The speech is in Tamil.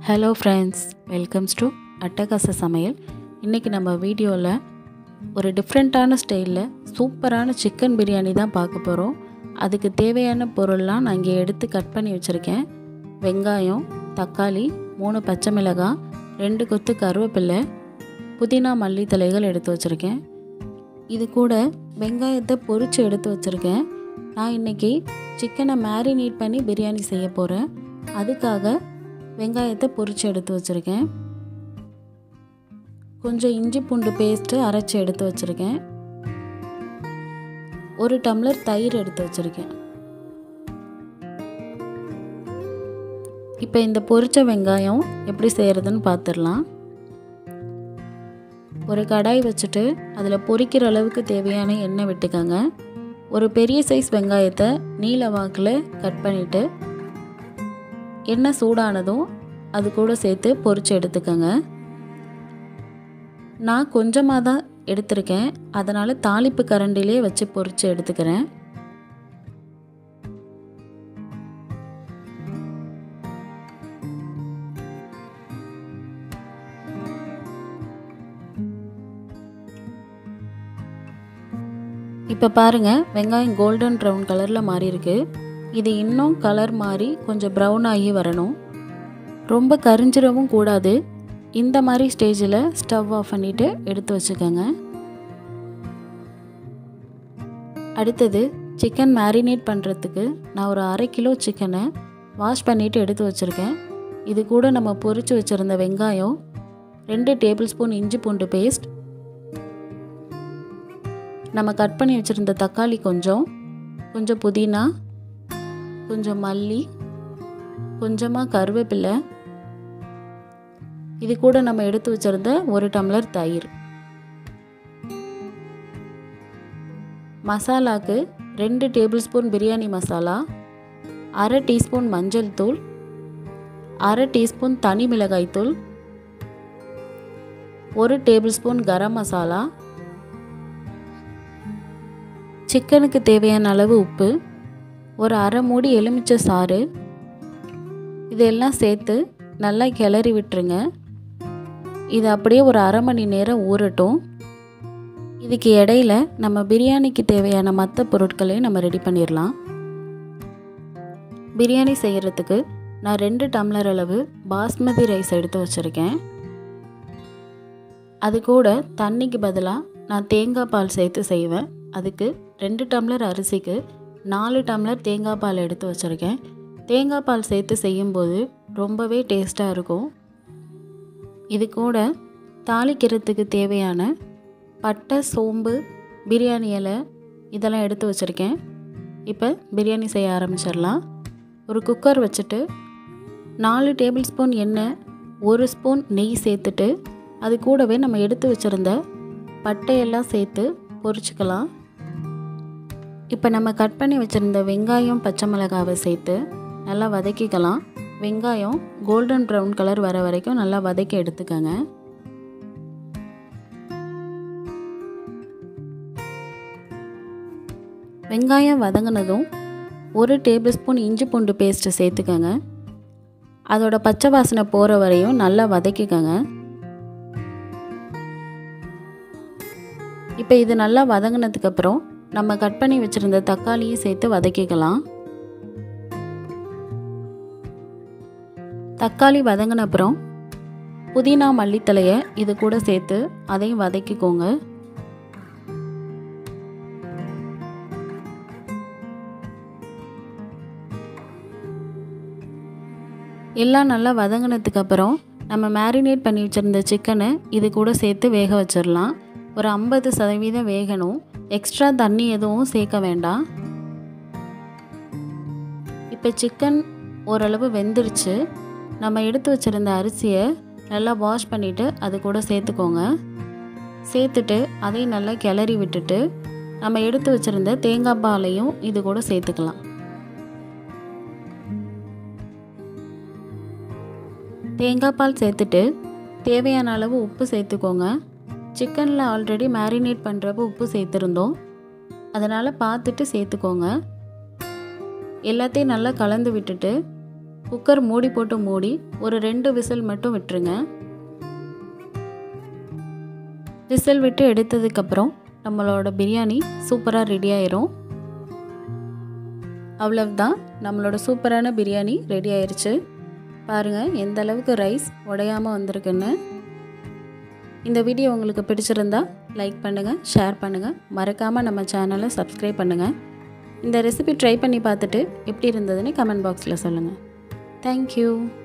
hello friends welcomes to Attagasa Samayal இன்றைக்கி நம்ம வீடியோவில் ஒரு டிஃப்ரெண்ட்டான ஸ்டைலில் சூப்பரான சிக்கன் பிரியாணி தான் பார்க்க போகிறோம் அதுக்கு தேவையான பொருள்லாம் நான் இங்கே எடுத்து கட் பண்ணி வச்சுருக்கேன் வெங்காயம் தக்காளி மூணு பச்சை மிளகாய் ரெண்டு கொத்து கருவேப்பிலை புதினா மல்லித்தலைகள் எடுத்து வச்சுருக்கேன் இது கூட வெங்காயத்தை பொரித்து எடுத்து வச்சுருக்கேன் நான் இன்றைக்கி சிக்கனை மேரினேட் பண்ணி பிரியாணி செய்ய போகிறேன் அதுக்காக வெங்காயத்தை பொரித்து எடுத்து வச்சுருக்கேன் கொஞ்சம் இஞ்சி பூண்டு பேஸ்ட்டு அரைச்சி எடுத்து வச்சுருக்கேன் ஒரு டம்ளர் தயிர் எடுத்து வச்சுருக்கேன் இப்போ இந்த பொரிச்ச வெங்காயம் எப்படி செய்கிறதுன்னு பார்த்துடலாம் ஒரு கடாய் வச்சுட்டு அதில் பொரிக்கிற அளவுக்கு தேவையான எண்ணெய் விட்டுக்கோங்க ஒரு பெரிய சைஸ் வெங்காயத்தை நீல வாக்கில் கட் பண்ணிவிட்டு எண்ணெய் சூடானதும் அது கூட சேர்த்து பொரித்து எடுத்துக்கோங்க நான் கொஞ்சமாக தான் எடுத்திருக்கேன் அதனால் தாளிப்பு கரண்டிலே வச்சு பொரித்து எடுத்துக்கிறேன் இப்போ பாருங்கள் வெங்காயம் கோல்டன் ப்ரௌன் கலரில் மாறி இருக்கு இது இன்னும் கலர் மாறி கொஞ்சம் ப்ரௌன் ஆகி வரணும் ரொம்ப கரிஞ்சிடவும் கூடாது இந்த மாதிரி ஸ்டேஜில் ஸ்டவ் ஆஃப் பண்ணிவிட்டு எடுத்து வச்சுக்கோங்க அடுத்தது சிக்கன் மேரினேட் பண்ணுறதுக்கு நான் ஒரு அரை கிலோ சிக்கனை வாஷ் பண்ணிவிட்டு எடுத்து வச்சுருக்கேன் இது கூட நம்ம பொரித்து வச்சுருந்த வெங்காயம் ரெண்டு டேபிள் ஸ்பூன் இஞ்சி பூண்டு பேஸ்ட் நம்ம கட் பண்ணி வச்சுருந்த தக்காளி கொஞ்சம் கொஞ்சம் புதினா கொஞ்சம் மல்லி கொஞ்சமாக கருவேப்பிலை இது கூட நம்ம எடுத்து வச்சுருந்த ஒரு டம்ளர் தயிர் மசாலாக்கு ரெண்டு டேபிள் ஸ்பூன் பிரியாணி மசாலா அரை டீஸ்பூன் மஞ்சள் தூள் அரை டீஸ்பூன் தனி மிளகாய் தூள் ஒரு டேபிள் ஸ்பூன் கரம் மசாலா சிக்கனுக்கு தேவையான அளவு உப்பு ஒரு அரை மூடி எலுமிச்சை சாறு இதெல்லாம் சேர்த்து நல்லா கிளறி விட்டுருங்க இது அப்படியே ஒரு அரை மணி நேரம் ஊறட்டும் இதுக்கு இடையில நம்ம பிரியாணிக்கு தேவையான மற்ற பொருட்களையும் நம்ம ரெடி பண்ணிடலாம் பிரியாணி செய்கிறதுக்கு நான் ரெண்டு டம்ளர் அளவு பாஸ்மதி ரைஸ் எடுத்து வச்சுருக்கேன் அது கூட தண்ணிக்கு பதிலாக நான் தேங்காய் பால் சேர்த்து செய்வேன் அதுக்கு ரெண்டு டம்ளர் அரிசிக்கு நாலு டம்ளர் தேங்காய் பால் எடுத்து வச்சுருக்கேன் தேங்காய் பால் சேர்த்து செய்யும்போது ரொம்பவே டேஸ்ட்டாக இருக்கும் இது கூட தாளிக்கிறதுக்கு தேவையான பட்டை சோம்பு பிரியாணி இலை இதெல்லாம் எடுத்து வச்சுருக்கேன் இப்போ பிரியாணி செய்ய ஆரம்பிச்சிடலாம் ஒரு குக்கர் வச்சுட்டு நாலு டேபிள் ஸ்பூன் எண்ணெய் ஒரு ஸ்பூன் நெய் சேர்த்துட்டு அது கூடவே நம்ம எடுத்து வச்சுருந்த பட்டையெல்லாம் சேர்த்து பொரிச்சுக்கலாம் இப்போ நம்ம கட் பண்ணி வச்சுருந்த வெங்காயம் பச்சை மிளகாவை சேர்த்து நல்லா வதக்கிக்கலாம் வெங்காயம் கோல்டன் ப்ரௌன் கலர் வர வரைக்கும் நல்லா வதக்கி எடுத்துக்கோங்க வெங்காயம் வதங்கினதும் ஒரு டேபிள் ஸ்பூன் இஞ்சி பூண்டு பேஸ்ட்டு சேர்த்துக்கோங்க அதோட பச்சை வாசனை போகிற வரையும் நல்லா வதக்கிக்கோங்க இப்போ இது நல்லா வதங்கினதுக்கப்புறம் நம்ம கட் பண்ணி வச்சுருந்த தக்காளியும் சேர்த்து வதக்கிக்கலாம் தக்காளி வதங்கின அப்புறம் புதினா மல்லித்தலையை இது கூட சேர்த்து அதையும் வதக்கிக்கோங்க எல்லாம் நல்லா வதங்கினதுக்கு அப்புறம் நம்ம மேரினேட் பண்ணி வச்சுருந்த சிக்கனை இது கூட சேர்த்து வேக வச்சிடலாம் ஒரு ஐம்பது சதவீதம் வேகணும் எக்ஸ்ட்ரா தண்ணி எதுவும் சேர்க்க வேண்டாம் இப்போ சிக்கன் ஓரளவு வெந்துருச்சு நம்ம எடுத்து வச்சுருந்த அரிசியை நல்லா வாஷ் பண்ணிவிட்டு அது கூட சேர்த்துக்கோங்க சேர்த்துட்டு அதையும் நல்லா கிளறி விட்டுட்டு நம்ம எடுத்து வச்சுருந்த தேங்காய் பாலையும் இது கூட சேர்த்துக்கலாம் தேங்காய் பால் சேர்த்துட்டு தேவையான அளவு உப்பு சேர்த்துக்கோங்க சிக்கனில் ஆல்ரெடி மேரினேட் பண்ணுறப்போ உப்பு சேர்த்துருந்தோம் அதனால் பார்த்துட்டு சேர்த்துக்கோங்க எல்லாத்தையும் நல்லா கலந்து விட்டுட்டு குக்கர் மூடி போட்டு மூடி ஒரு ரெண்டு விசில் மட்டும் விட்டுருங்க விசில் விட்டு எடுத்ததுக்கப்புறம் நம்மளோட பிரியாணி சூப்பராக ரெடி ஆயிரும் அவ்வளவுதான் நம்மளோட சூப்பரான பிரியாணி ரெடி ஆயிருச்சு பாருங்கள் எந்த அளவுக்கு ரைஸ் உடையாமல் வந்திருக்குன்னு இந்த வீடியோ உங்களுக்கு பிடிச்சிருந்தா லைக் பண்ணுங்கள் ஷேர் பண்ணுங்கள் மறக்காமல் நம்ம சேனலை சப்ஸ்கிரைப் பண்ணுங்கள் இந்த ரெசிபி ட்ரை பண்ணி பார்த்துட்டு எப்படி இருந்ததுன்னு கமெண்ட் பாக்ஸில் சொல்லுங்கள் தேங்க்யூ